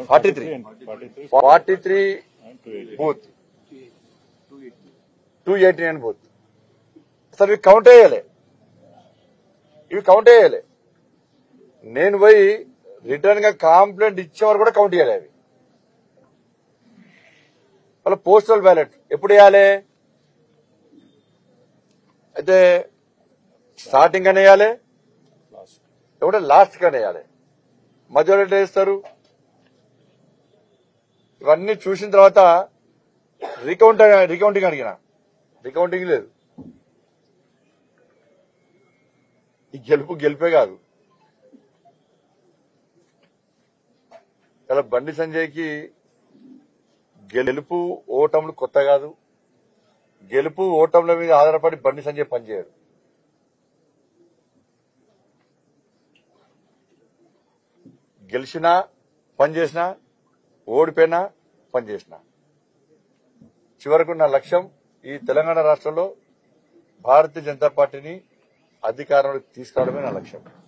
forty three forty three booth two eighty nine booth అసలు ఇవి count వేయాలి ఇవి కౌంట్ వేయాలి నేను పోయి రిటర్న్ గా కాంప్లైంట్ ఇచ్చేవారు కూడా కౌంట్ చేయాలి అవి మళ్ళీ పోస్టల్ బ్యాలెట్ ఎప్పుడు వేయాలి అయితే స్టార్టింగ్ అని వేయాలి ఎవడ లాస్ట్ గానే వేయాలి మధ్యలో ఎట్లా వేస్తారు ఇవన్నీ చూసిన తర్వాత రికౌంట్ రికౌంటింగ్ అడిగిన రికౌంటింగ్ లేదు ఈ గెలుపు గెలిపే కాదు ఇలా బండి సంజయ్కి గెలుపు ఓటములు కొత్త కాదు గెలుపు ఓటముల మీద ఆధారపడి బండి సంజయ్ పనిచేయడు గెలిచినా పనిచేసినా ఓడిపోయినా పనిచేసినా చివరకు నా లక్ష్యం ఈ తెలంగాణ రాష్ట్రంలో భారతీయ జనతా పార్టీని అధికారంలోకి తీసుకురావడమే నా లక్ష్యం